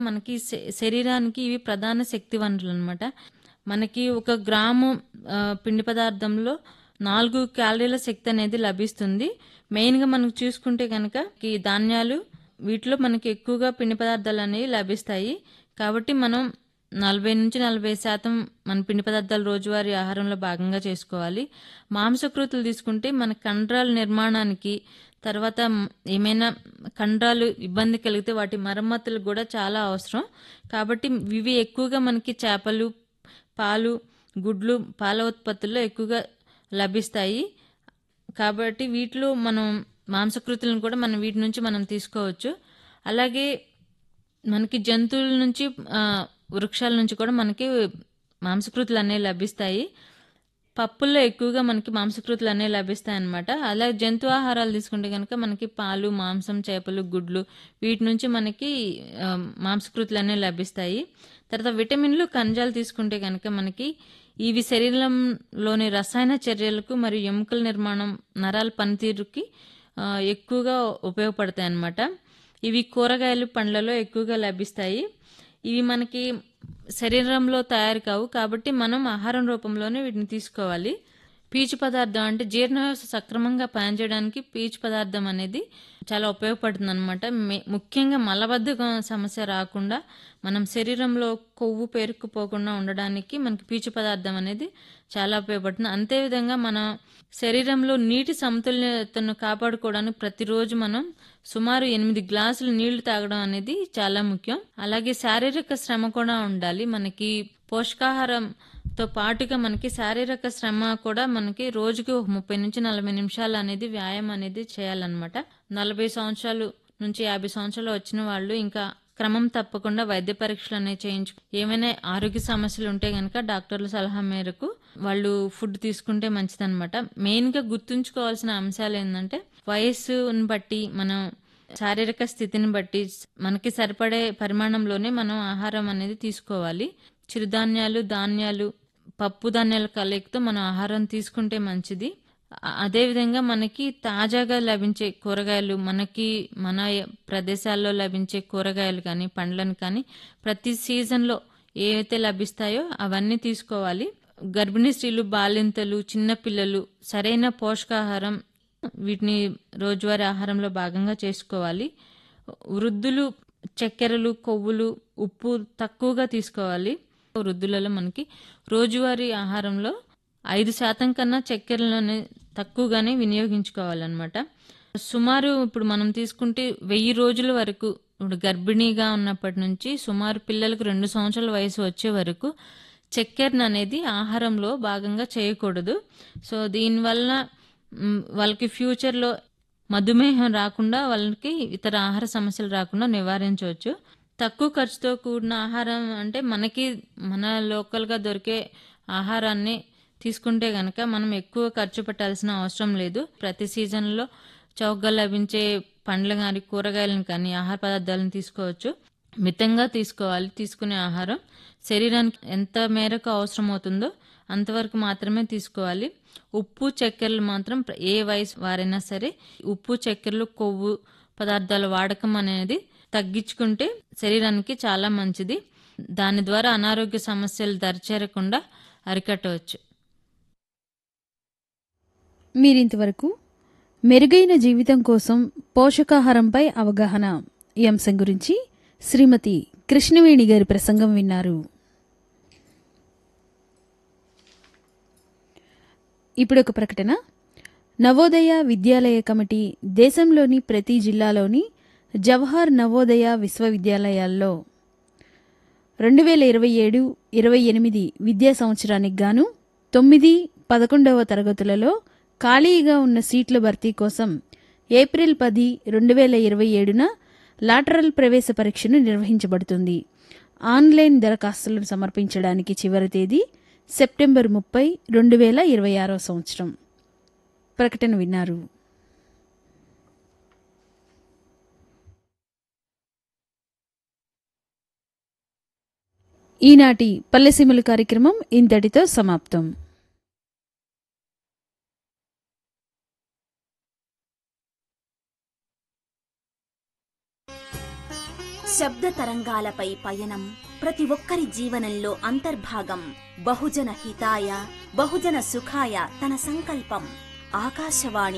మనకి శ- శరీరానికి ఇవి ప్రధాన శక్తి వనరులు అనమాట మనకి ఒక గ్రాము ఆ, పిండి పదార్థంలో నాలుగు క్యాలరీల శక్తి అనేది లభిస్తుంది మెయిన్గా మనకు చూసుకుంటే కనుక ఈ ధాన్యాలు వీటిలో మనకి ఎక్కువగా పిండి పదార్థాలు అనేవి లభిస్తాయి కాబట్టి మనం నలభై నుంచి నలభై శాతం మన పిండి పదార్థాలు రోజువారీ ఆహారంలో భాగంగా చేసుకోవాలి మాంసకృతులు తీసుకుంటే మన కండరాల నిర్మాణానికి తర్వాత మ్, ఏమైనా కండరాలు ఇబ్బంది కలిగితే వాటి మరమ్మతులు కూడా చాలా అవసరం కాబట్టి ఇవి ఎక్కువగా మనకి చేపలు పాలు గుడ్లు పాల ఉత్పత్తుల్లో ఎక్కువగా లభిస్తాయి కాబట్టి వీటిలో మనం మాంసకృతులను కూడా మనం వీటి నుంచి మనం తీసుకోవచ్చు అలాగే మనకి జంతువుల నుంచి ఆ, వృక్షాల నుంచి కూడా మనకి మాంసకృతులు అనేవి లభిస్తాయి పప్పుల్లో ఎక్కువగా మనకి మాంసకృతులు అనేవి లభిస్తాయి అన్నమాట అలాగే జంతు ఆహారాలు తీసుకుంటే కనుక మనకి పాలు మాంసం చేపలు గుడ్లు వీటి నుంచి మనకి ఆ, మాంసకృతులు అనేవి లభిస్తాయి తర్వాత విటమిన్లు ఖనిజాలు తీసుకుంటే కనుక మనకి ఇవి శరీరంలోని రసాయన చర్యలకు మరియు ఎముకల నిర్మాణం నరాల పనితీరుకి ఆ, ఎక్కువగా ఉపయోగపడతాయి అన్నమాట ఇవి కూరగాయలు పండ్లలో ఎక్కువగా లభిస్తాయి ఇవి మనకి శరీరంలో తయారు కావు కాబట్టి మనం ఆహారం రూపంలోనే వీటిని తీసుకోవాలి పీచు పదార్థం అంటే జీర్ణ వ్యవస్థ సక్రమంగా పనిచేయడానికి పీచు పదార్థం అనేది చాలా ఉపయోగపడుతుంది అనమాట ముఖ్యంగా మలబద్ధకం సమస్య రాకుండా మనం శరీరంలో కొవ్వు పేరుకుపోకుండా ఉండడానికి మనకి పీచు పదార్థం అనేది చాలా ఉపయోగపడుతుంది అంతేవిధంగా మన శరీరంలో నీటి సమతుల్యతను కాపాడుకోవడానికి ప్రతిరోజు మనం సుమారు ఎనిమిది గ్లాసులు నీళ్లు తాగడం అనేది చాలా ముఖ్యం అలాగే శారీరక శ్రమ కూడా ఉండాలి మనకి పోషకాహారంతో పాటుగా మనకి శారీరక శ్రమ కూడా మనకి రోజుకి ఒక ముప్పై నుంచి నలభై నిమిషాలు అనేది వ్యాయామం అనేది చేయాలన్నమాట నలభై సంవత్సరాలు నుంచి యాభై సంవత్సరాలు వచ్చిన వాళ్ళు ఇంకా క్రమం తప్పకుండా వైద్య పరీక్షలు అనేవి చేయించు ఏమైనా ఆరోగ్య సమస్యలు ఉంటే గనక డాక్టర్ల సలహా మేరకు వాళ్ళు ఫుడ్ తీసుకుంటే మంచిదన్నమాట మెయిన్ గా గుర్తుంచుకోవాల్సిన అంశాలు ఏంటంటే వయస్సుని బట్టి మనం శారీరక స్థితిని బట్టి మనకి సరిపడే పరిమాణంలోనే మనం ఆహారం అనేది తీసుకోవాలి చిరుధాన్యాలు ధాన్యాలు పప్పు ధాన్యాల కలయికతో మనం ఆహారం తీసుకుంటే మంచిది అ- అదేవిధంగా మనకి తాజాగా లభించే కూరగాయలు మనకి మన ప్రదేశాల్లో లభించే కూరగాయలు కానీ పండ్లను కానీ ప్రతి సీజన్లో ఏవైతే లభిస్తాయో అవన్నీ తీసుకోవాలి గర్భిణీ స్త్రీలు బాలింతలు చిన్నపిల్లలు సరైన పోషకాహారం వీటిని రోజువారీ ఆహారంలో భాగంగా చేసుకోవాలి వృద్ధులు చక్కెరలు కొవ్వులు ఉప్పు తక్కువగా తీసుకోవాలి వృద్ధులలో మనకి రోజువారీ ఆహారంలో ఐదు శాతం కన్నా చక్కెరలోనే తక్కువగానే వినియోగించుకోవాలన్నమాట సుమారు ఇప్పుడు మనం తీసుకుంటే వెయ్యి రోజుల వరకు ఇప్పుడు గర్భిణీగా ఉన్నప్పటి నుంచి సుమారు పిల్లలకు రెండు సంవత్సరాల వయసు వచ్చే వరకు చక్కెరను అనేది ఆహారంలో భాగంగా చేయకూడదు సో దీనివల్ల మ్, వాళ్ళకి ఫ్యూచర్లో మధుమేహం రాకుండా వాళ్ళకి ఇతర ఆహార సమస్యలు రాకుండా నివారించవచ్చు తక్కువ ఖర్చుతో కూడిన ఆహారం అంటే మనకి మన లోకల్గా దొరికే ఆహారాన్ని తీసుకుంటే గనక మనం ఎక్కువ ఖర్చు పెట్టాల్సిన అవసరం లేదు ప్రతి సీజన్లో చౌకగా లభించే పండ్లు కానీ కూరగాయలను కానీ ఆహార పదార్థాలను తీసుకోవచ్చు మితంగా తీసుకోవాలి తీసుకునే ఆహారం శరీరానికి ఎంత మేరకు అవసరం అవుతుందో అంతవరకు మాత్రమే తీసుకోవాలి ఉప్పు చక్కెరలు మాత్రం ప్ర- ఏ వయసు వారైనా సరే ఉప్పు చక్కెరలు కొవ్వు పదార్థాల వాడకం అనేది తగ్గించుకుంటే శరీరానికి చాలా మంచిది దాని ద్వారా అనారోగ్య సమస్యలు దరిచేరకుండా అరికట్టవచ్చు మీరింతవరకు మెరుగైన జీవితం కోసం పోషకాహారంపై అవగాహన ఈ అంశం గురించి శ్రీమతి కృష్ణవేణి గారి ప్రసంగం విన్నారు ఇప్పుడు ఒక ప్రకటన నవోదయ విద్యాలయ కమిటీ దేశంలోని ప్రతి జిల్లాలోని జవహర్ నవోదయ విశ్వవిద్యాలయాల్లో రెండు వేల ఇరవై ఏడు ఇరవై ఎనిమిది విద్యా సంవత్సరానికి గాను తొమ్మిది పదకొండవ తరగతులలో ఖాళీగా ఉన్న సీట్ల భర్తీ కోసం ఏప్రిల్ పది రెండు వేల ఇరవై ఏడున లాటరల్ ప్రవేశ పరీక్షను నిర్వహించబడుతుంది ఆన్లైన్ దరఖాస్తులను సమర్పించడానికి చివరి తేదీ సెప్టెంబర్ ముప్పై రెండు వేల ఇరవై ఆరో సంవత్సరం ప్రకటన విన్నారు ఈనాటి పల్లెసీమల కార్యక్రమం ఇంతటితో సమాప్తం శబ్ద తరంగాలపై పయనం ప్రతి ఒక్కరి జీవనంలో అంతర్భాగం బహుజన హితాయ బహుజన సుఖాయ తన సంకల్పం ఆకాశవాణి